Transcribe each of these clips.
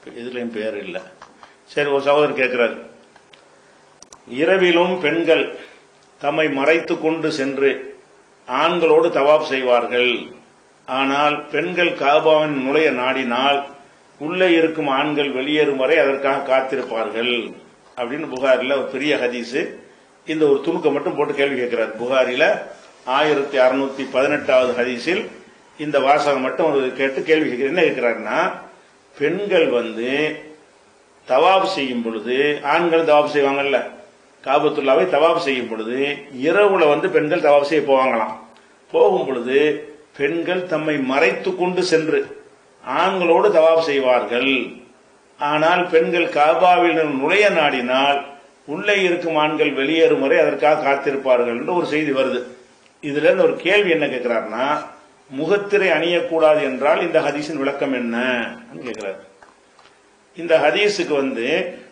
இதுலயும் பேர் இல்லை சரி ஒரு சகோதரர் கேட்கிறார் இரவிலும் பெண்கள் தம்மை மறைத்து கொண்டு சென்று ஆண்களோடு தவாப் செய்வார்கள் ஆனால் பெண்கள் காபாவின் நுழைய நாடினால் உள்ளே இருக்கும் ஆண்கள் வெளியேறும் வரை அதற்காக காத்திருப்பார்கள் அப்படின்னு புகாரில் ஒரு பெரிய ஹதீஸ் இந்த ஒரு துணுக்கை மட்டும் போட்டு கேள்வி கேட்கிறார் புகாரில ஆயிரத்தி அறுநூத்தி பதினெட்டாவது ஹதீஸில் இந்த வாசகம் மட்டும் அவர் கேட்டு கேள்வி கேட்கிறார் என்ன கேட்கிறாருன்னா பெண்கள் வந்து தவாப் செய்யும் பொழுது ஆண்கள் தவாப் செய்வாங்கல்ல காபத்துல்லாவை தவாப் செய்யும் பொழுது இரவுல வந்து பெண்கள் தவாப் செய்ய போவாங்களாம் போகும் பொழுது பெண்கள் தம்மை மறைத்து கொண்டு சென்று ஆண்களோடு தவாப் செய்வார்கள் ஆனால் பெண்கள் காபாவில் நுழைய நாடினால் உள்ளே இருக்கும் ஆண்கள் வெளியேறும் வரை அதற்காக காத்திருப்பார்கள் என்று ஒரு செய்தி வருது இதுல இருந்து ஒரு கேள்வி என்ன கேட்கிறாருன்னா முகத்திரை அணியக்கூடாது என்றால் இந்த ஹதீஸின் விளக்கம் என்ன கேட்கிறார் இந்த ஹதீஸுக்கு வந்து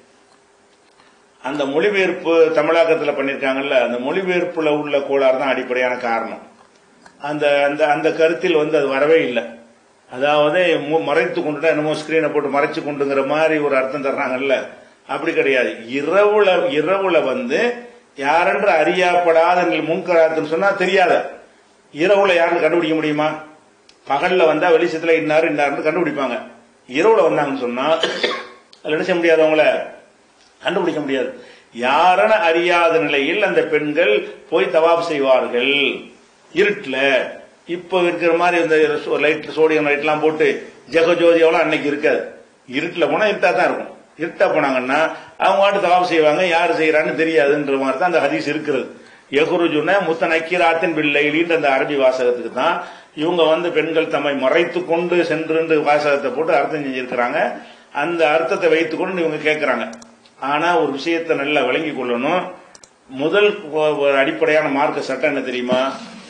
அந்த மொழிபெயர்ப்பு தமிழாக்கத்துல பண்ணிருக்காங்கல்ல அந்த மொழிபெயர்ப்புல உள்ள கோளாறு தான் அடிப்படையான காரணம் அந்த அந்த அந்த கருத்தில் வந்து அது வரவே இல்லை அதாவது மு- மறைத்து கொண்டுட்டா என்னமோ ஸ்கிரீனை போட்டு மறைச்சு கொண்டுங்கிற மாதிரி ஒரு அர்த்தம் தர்றாங்கல்ல அப்படி கிடையாது இரவுல இரவுல வந்து யாரென்று அறியப்படாத முன்கராத்துன்னு சொன்னா தெரியாத இரவுல யாருன்னு கண்டுபிடிக்க முடியுமா பகல்ல வந்தா வெளிச்சத்துல இன்னாரு இன்னாருன்னு கண்டுபிடிப்பாங்க இரவுல வந்தாங்கன்னு சொன்னா அதுல என்ன செய்ய முடியாது அவங்கள கண்டுபிடிக்க முடியாது யாரென அறியாத நிலையில் அந்த பெண்கள் போய் தவாப் செய்வார்கள் இருட்டுல இப்ப இருக்கிற மாதிரி இந்த லைட் சோடியம் லைட் எல்லாம் போட்டு ஜெகஜோதி எவ்வளவு அன்னைக்கு இருக்காது இருட்டுல போனா இருட்டா தான் இருக்கும் இருட்டா போனாங்கன்னா அவங்க வாட்டு தவாப் செய்வாங்க யாரு செய்யறான்னு தெரியாதுன்ற மாதிரி தான் அந்த ஹதீஸ் இருக்கிறது எகுருஜுன முத்த நக்கீராத்தின் பிள்ளைலின்ற அந்த அரபி வாசகத்துக்கு தான் இவங்க வந்து பெண்கள் தம்மை மறைத்து கொண்டு சென்று வாசகத்தை போட்டு அர்த்தம் செஞ்சிருக்கிறாங்க அந்த அர்த்தத்தை வைத்துக்கொண்டு இவங்க கேட்கறாங்க ஆனா ஒரு விஷயத்தை நல்லா விளங்கி கொள்ளணும் முதல் ஒ- ஒரு அடிப்படையான மார்க்க சட்டம் என்ன தெரியுமா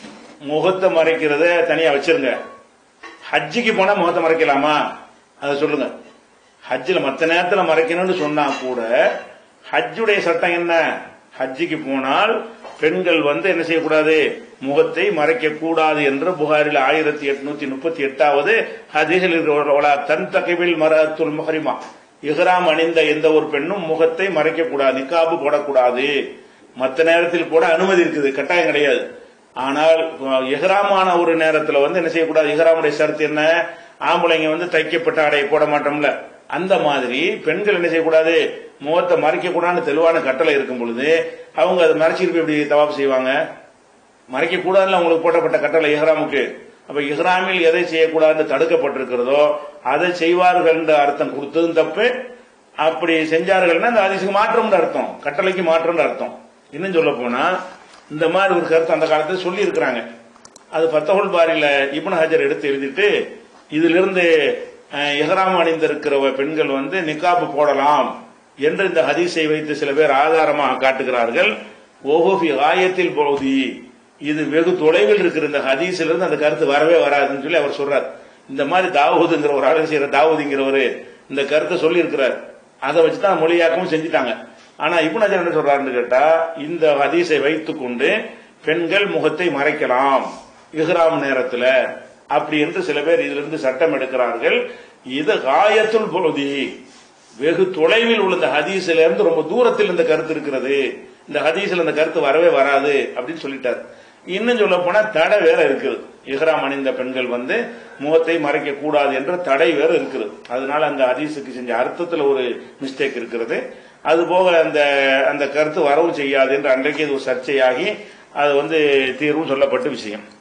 முகத்தை மறைக்கிறத தனியா வச்சிருங்க ஹஜ்ஜிக்கு போனா முகத்தை மறைக்கலாமா அதை சொல்லுங்க ஹஜ்ஜில் மற்ற நேரத்துல மறைக்கணும்னு சொன்னா கூட ஹஜ்ஜுடைய சட்டம் என்ன ஹஜ்ஜிக்கு போனால் பெண்கள் வந்து என்ன செய்யக்கூடாது முகத்தை மறைக்க கூடாது என்று புகாரில் ஆயிரத்தி எட்நூத்தி முப்பத்தி எட்டாவது ஹதீஸில் இருக்கிற தன் தகைவில் மரத்துல் முஹரிமா இஹ்ராம் அணிந்த எந்த ஒரு பெண்ணும் முகத்தை மறைக்க கூடாது நிக்காபு போடக்கூடாது மற்ற நேரத்தில் கூட அனுமதி இருக்குது கட்டாயம் கிடையாது ஆனால் இஹ்ராமான ஒரு நேரத்துல வந்து என்ன செய்யக்கூடாது இஹ்ராமுடைய ஷரத்து என்ன ஆம்பளைங்க வந்து தைக்கப்பட்ட ஆடையை போட மாட்டோம்ல அந்த மாதிரி பெண்கள் என்ன செய்யக்கூடாது முகத்தை மறைக்க கூடாதுன்னு தெளிவான கட்டளை இருக்கும் பொழுது அவங்க அதை மறைச்சிட்டு போய் எப்படி தவாப் செய்வாங்க மறைக்க கூடாதுன்னு அவங்களுக்கு போட்டப்பட்ட கட்டளை இஹ்ராமுக்கு அப்ப இஹ்ராமில் எதை செய்யக்கூடாதுன்னு தடுக்கப்பட்டிருக்கிறதோ அதை செய்வார்கள் என்ற அர்த்தம் கொடுத்ததும் தப்பு அப்படி செஞ்சார்கள்னா அந்த அதிசுக்கு மாற்றம்னு அர்த்தம் கட்டளைக்கு மாற்றம்னு அர்த்தம் இன்னும் சொல்ல போனா இந்த மாதிரி ஒரு கருத்து அந்த காலத்துல சொல்லி இருக்கிறாங்க அது பத்தகுல் பாரியில இப்னு ஹஜர் எடுத்து எழுதிட்டு இதிலிருந்து அஹ், இஹ்ராம் அணிந்திருக்கிற பெண்கள் வந்து நிக்காபு போடலாம் என்று இந்த ஹதீஸை வைத்து சில பேர் ஆதாரமாக காட்டுகிறார்கள் ஓஹோஃபி ஆயத்தில் பகுதி இது வெகு தொலைவில் இருக்கிற இந்த ஹதீஸ்ல இருந்து அந்த கருத்து வரவே வராதுன்னு சொல்லி அவர் சொல்றார் இந்த மாதிரி தாவூதுங்கிற ஒரு ஆளு செய்யற தாவூதுங்கிறவரு இந்த கருத்தை சொல்லி இருக்கிறார் அதை வச்சு தான் மொழியாக்கமும் செஞ்சுட்டாங்க ஆனா இப்னு ஹஜர் என்ன சொல்றாருன்னு கேட்டா இந்த ஹதீஸை வைத்துக்கொண்டு பெண்கள் முகத்தை மறைக்கலாம் இஹ்ராம் நேரத்துல அப்படி என்று சில பேர் இதிலிருந்து சட்டம் எடுக்கிறார்கள் இது காயத்துல் பொழுதி வெகு தொலைவில் உள்ள இந்த ஹதீஸ்ல இருந்து ரொம்ப தூரத்தில் இந்த கருத்து இருக்கிறது இந்த ஹதீஸ்ல இந்த கருத்து வரவே வராது அப்படின்னு சொல்லிட்டார் இன்னும் சொல்ல போனா தடை வேற இருக்குது இஹ்ராம் அணிந்த பெண்கள் வந்து முகத்தை மறைக்க கூடாது என்ற தடை வேற இருக்குது அதனால அந்த ஹதீஸுக்கு செஞ்ச அர்த்தத்துல ஒரு மிஸ்டேக் இருக்கிறது அது போக அந்த அந்த கருத்து வரவும் செய்யாது என்று அன்றைக்கு இது ஒரு சர்ச்சையாகி அது வந்து தீர்வும் சொல்லப்பட்ட விஷயம்